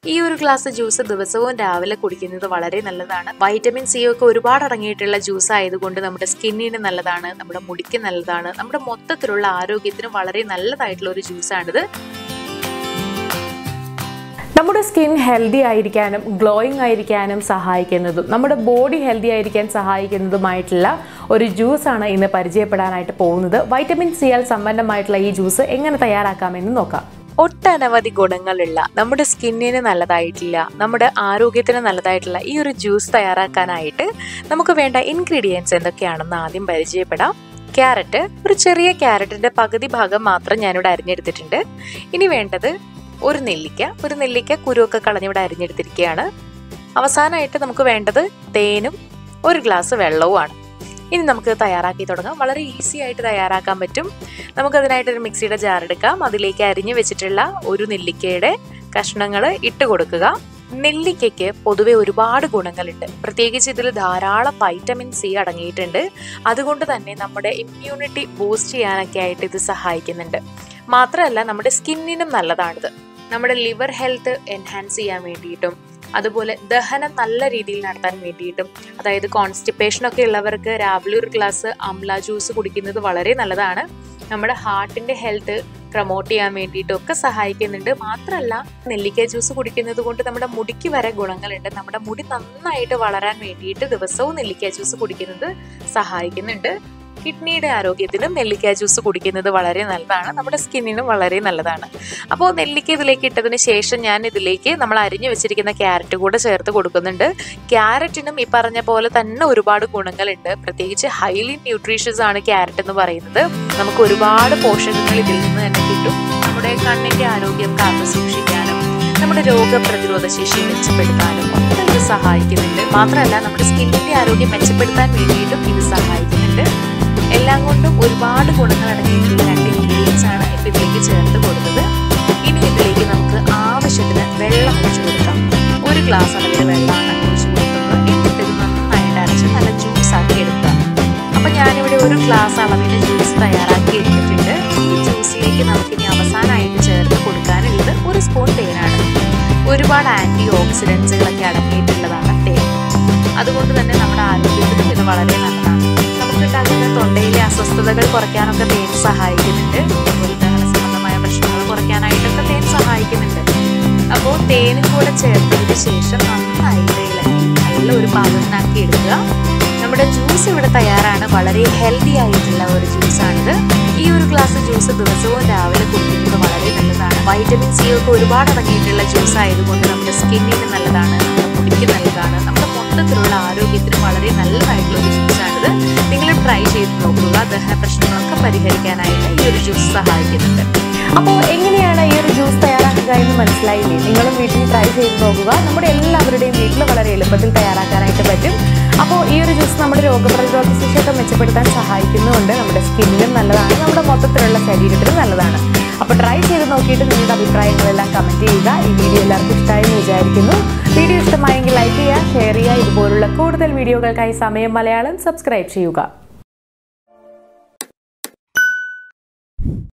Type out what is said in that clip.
ഈ ഒരു glass juice ദിവസവും രാവിലെ കുടിക്കുന്നത് വളരെ നല്ലതാണ് വൈറ്റമിൻ സി ഒക്കെ ഒരുപാട് അടങ്ങിയിട്ടുള്ള ജ്യൂസ് ആയതുകൊണ്ട് നമ്മുടെ സ്കിന്നിന് നല്ലതാണ് നമ്മുടെ മുടിക്ക് നല്ലതാണ് നമ്മുടെ മൊത്തത്തിലുള്ള ആരോഗ്യത്തിന് വളരെ നല്ലതായിട്ടുള്ള ഒരു ജ്യൂസാണിത് നമ്മുടെ സ്കിൻ ഹെൽത്തി ആയിരിക്കാനും ഗ്ലോയിങ് ആയിരിക്കാനും സഹായിക്കുന്നതും നമ്മുടെ ബോഡി ഹെൽത്തി ആയിരിക്കാൻ സഹായിക്കുന്നതുമായിട്ടുള്ള ഒരു ജ്യൂസാണ് ഇന്ന് പരിചയപ്പെടാനായിട്ട് പോകുന്നത് വൈറ്റമിൻ സിയാൽ സമ്പന്നമായിട്ടുള്ള ഈ ജ്യൂസ് എങ്ങനെ തയ്യാറാക്കാമെന്ന് നോക്കാം ഒട്ടനവധി ഗുണങ്ങളുള്ള നമ്മുടെ സ്കിന്നിന് നല്ലതായിട്ടില്ല നമ്മുടെ ആരോഗ്യത്തിന് നല്ലതായിട്ടുള്ള ഈ ഒരു ജ്യൂസ് തയ്യാറാക്കാനായിട്ട് നമുക്ക് വേണ്ട ഇൻഗ്രീഡിയൻസ് എന്തൊക്കെയാണെന്ന് ആദ്യം പരിചയപ്പെടാം ക്യാരറ്റ് ഒരു ചെറിയ ക്യാരറ്റിന്റെ പകുതി ഭാഗം മാത്രം ഞാനിവിടെ അരിഞ്ഞെടുത്തിട്ടുണ്ട് ഇനി വേണ്ടത് ഒരു നെല്ലിക്ക ഒരു നെല്ലിക്ക കുരുവൊക്കെ കളഞ്ഞിവിടെ അരിഞ്ഞെടുത്തിരിക്കുകയാണ് അവസാനമായിട്ട് നമുക്ക് വേണ്ടത് തേനും ഒരു ഗ്ലാസ് വെള്ളവുമാണ് ഇനി നമുക്ക് തയ്യാറാക്കി തുടങ്ങാം വളരെ ഈസി ആയിട്ട് തയ്യാറാക്കാൻ പറ്റും നമുക്കതിനായിട്ട് ഒരു മിക്സിയുടെ ജാർ എടുക്കാം അതിലേക്ക് അരിഞ്ഞു വെച്ചിട്ടുള്ള ഒരു നെല്ലിക്കയുടെ കഷ്ണങ്ങൾ ഇട്ട് കൊടുക്കുക നെല്ലിക്കയ്ക്ക് പൊതുവെ ഒരുപാട് ഗുണങ്ങളുണ്ട് പ്രത്യേകിച്ച് ഇതിൽ ധാരാളം വൈറ്റമിൻ സി അടങ്ങിയിട്ടുണ്ട് അതുകൊണ്ട് തന്നെ നമ്മുടെ ഇമ്മ്യൂണിറ്റി ബൂസ്റ്റ് ചെയ്യാനൊക്കെ ആയിട്ട് ഇത് സഹായിക്കുന്നുണ്ട് മാത്രമല്ല നമ്മുടെ സ്കിന്നിനും നല്ലതാണിത് നമ്മുടെ ലിവർ ഹെൽത്ത് എൻഹാൻസ് ചെയ്യാൻ വേണ്ടിയിട്ടും അതുപോലെ ദഹനം നല്ല രീതിയിൽ നടത്താൻ വേണ്ടിയിട്ടും അതായത് കോൺസ്റ്റിപ്പേഷൻ ഒക്കെ ഉള്ളവർക്ക് രാവിലെ ഒരു ഗ്ലാസ് അംല ജ്യൂസ് കുടിക്കുന്നത് വളരെ നല്ലതാണ് നമ്മുടെ ഹാർട്ടിന്റെ ഹെൽത്ത് പ്രൊമോട്ട് ചെയ്യാൻ വേണ്ടിയിട്ടും ഒക്കെ സഹായിക്കുന്നുണ്ട് മാത്രമല്ല നെല്ലിക്ക ജ്യൂസ് കുടിക്കുന്നത് കൊണ്ട് നമ്മുടെ മുടിക്ക് വരെ ഗുണങ്ങളുണ്ട് നമ്മുടെ മുടി നന്നായിട്ട് വളരാൻ വേണ്ടിയിട്ട് ദിവസവും നെല്ലിക്ക ജ്യൂസ് കുടിക്കുന്നത് സഹായിക്കുന്നുണ്ട് കിഡ്നിയുടെ ആരോഗ്യത്തിനും നെല്ലിക്ക ജ്യൂസ് കുടിക്കുന്നത് വളരെ നല്ലതാണ് നമ്മുടെ സ്കിന്നിനും വളരെ നല്ലതാണ് അപ്പോൾ നെല്ലിക്ക ഇതിലേക്ക് ഇട്ടതിന് ശേഷം ഞാൻ ഇതിലേക്ക് നമ്മൾ അരിഞ്ഞു വെച്ചിരിക്കുന്ന ക്യാരറ്റ് കൂടെ ചേർത്ത് കൊടുക്കുന്നുണ്ട് ക്യാരറ്റിനും ഈ പറഞ്ഞ പോലെ തന്നെ ഒരുപാട് ഗുണങ്ങളുണ്ട് പ്രത്യേകിച്ച് ഹൈലി ന്യൂട്രീഷ്യസ് ആണ് ക്യാരറ്റ് എന്ന് പറയുന്നത് നമുക്ക് ഒരുപാട് പോഷകങ്ങൾ ഇതിൽ നിന്ന് തന്നെ കിട്ടും നമ്മുടെ കണ്ണിന്റെ ആരോഗ്യം കാത്തു സൂക്ഷിക്കാനും നമ്മുടെ രോഗപ്രതിരോധ ശേഷി മെച്ചപ്പെടുത്താനും ഒക്കെ ഇത് സഹായിക്കുന്നുണ്ട് മാത്രമല്ല നമ്മുടെ സ്കിന്നിന്റെ ആരോഗ്യം മെച്ചപ്പെടുത്താൻ വേണ്ടിയിട്ടും ഇത് സഹായിക്കുന്നുണ്ട് എല്ലാം കൊണ്ടും ഒരുപാട് ഗുണങ്ങൾ അടങ്ങിയിട്ടുള്ള രണ്ട് ഇൻഗ്രീഡിയൻസ് ആണ് ഇപ്പൊ ഇതിലേക്ക് ചേർത്ത് കൊടുത്തത് ഇനി ഇതിലേക്ക് നമുക്ക് ആവശ്യത്തിന് വെള്ളം ഒഴിച്ചു കൊടുക്കാം ഒരു ഗ്ലാസ് അളവിൽ വെള്ളമാണ് ഒഴിച്ചു കൊടുക്കുന്നത് എന്നിട്ട് ഇത് നന്നായിട്ട് അരച്ച് നല്ല ജ്യൂസ് ആക്കി എടുക്കുക അപ്പൊ ഞാനിവിടെ ഒരു ഗ്ലാസ് അളവിൽ ജ്യൂസ് തയ്യാറാക്കി എടുത്തിട്ടുണ്ട് ഈ ജ്യൂസിലേക്ക് നമുക്കിനി അവസാനമായിട്ട് ചേർത്ത് കൊടുക്കാനുള്ളത് ഒരു സ്പൂൺ തേനാണ് ഒരുപാട് ആന്റി ഓക്സിഡൻസുകളൊക്കെ അടങ്ങിയിട്ടുള്ളതാണ് തേൻ അതുകൊണ്ട് തന്നെ നമ്മുടെ ആരോഗ്യത്തിനും ഇത് വളരെ നല്ലതാണ് നമുക്കുണ്ടാകുന്ന തൊണ്ടയിലെ അസ്വസ്ഥതകൾ കുറയ്ക്കാനൊക്കെ തേൻ സഹായിക്കുന്നുണ്ട് അതുപോലെ ദഹന സംബന്ധമായ പ്രശ്നങ്ങൾ കുറയ്ക്കാനായിട്ടൊക്കെ തേൻ സഹായിക്കുന്നുണ്ട് അപ്പോൾ തേനും കൂടെ ചേർത്തതിന് ശേഷം നന്നായിട്ട് ഇളക്കി നല്ല ഒരു പാകത്തിനാക്കി എടുക്കുക നമ്മുടെ ജ്യൂസ് ഇവിടെ തയ്യാറാണ് വളരെ ഹെൽത്തി ആയിട്ടുള്ള ഒരു ജ്യൂസാണിത് ഈ ഒരു ഗ്ലാസ് ജ്യൂസ് ദിവസവും രാവിലെ കുടിക്കുന്നത് വളരെ നല്ലതാണ് വൈറ്റമിൻ സി ഒക്കെ ഒരുപാട് അടങ്ങിയിട്ടുള്ള ജ്യൂസ് ആയതുകൊണ്ട് നമ്മുടെ സ്കിന്നിന് നല്ലതാണ് നമ്മുടെ മുടിക്ക് നല്ലതാണ് നമ്മുടെ മൊത്തത്തിലുള്ള ആരോഗ്യത്തിന് വളരെ നല്ലതായിട്ടുള്ള ഒരു ജ്യൂസാണിത് നിങ്ങൾ ട്രൈ ചെയ്ത് നോക്കുക ദഹന പ്രശ്നങ്ങളൊക്കെ പരിഹരിക്കാനായിട്ട് ഈ ഒരു ജ്യൂസ് സഹായിക്കുന്നുണ്ട് അപ്പോൾ എങ്ങനെയാണ് ഈ ഒരു ജ്യൂസ് തയ്യാറാക്കുക എന്ന് മനസ്സിലായില്ലേ നിങ്ങളും വീട്ടിൽ ട്രൈ ചെയ്ത് നോക്കുക നമ്മുടെ എല്ലാവരുടെയും വീട്ടിൽ വളരെ എളുപ്പത്തിൽ തയ്യാറാക്കാനായിട്ട് പറ്റും അപ്പോൾ ഈ ഒരു ജ്യൂസ് നമ്മുടെ രോഗപ്രതിരോധ ശേഷിയൊക്കെ മെച്ചപ്പെടുത്താൻ സഹായിക്കുന്നുണ്ട് നമ്മുടെ സ്കിന്നിനും നല്ലതാണ് നമ്മുടെ മൊത്തത്തിലുള്ള ശരീരത്തിനും നല്ലതാണ് അപ്പോൾ ട്രൈ ചെയ്ത് നോക്കിയിട്ട് നിങ്ങളുടെ അഭിപ്രായങ്ങളെല്ലാം കമൻറ്റ് ചെയ്യുക ഈ വീഡിയോ എല്ലാവർക്കും ഇഷ്ടമായി എന്ന് വിചാരിക്കുന്നു വീഡിയോ ഇഷ്ടമായെങ്കിൽ ലൈക്ക് ചെയ്യുക ഷെയർ ചെയ്യുക ഇതുപോലുള്ള കൂടുതൽ വീഡിയോകൾക്കായി സമയം മലയാളം സബ്സ്ക്രൈബ് ചെയ്യുക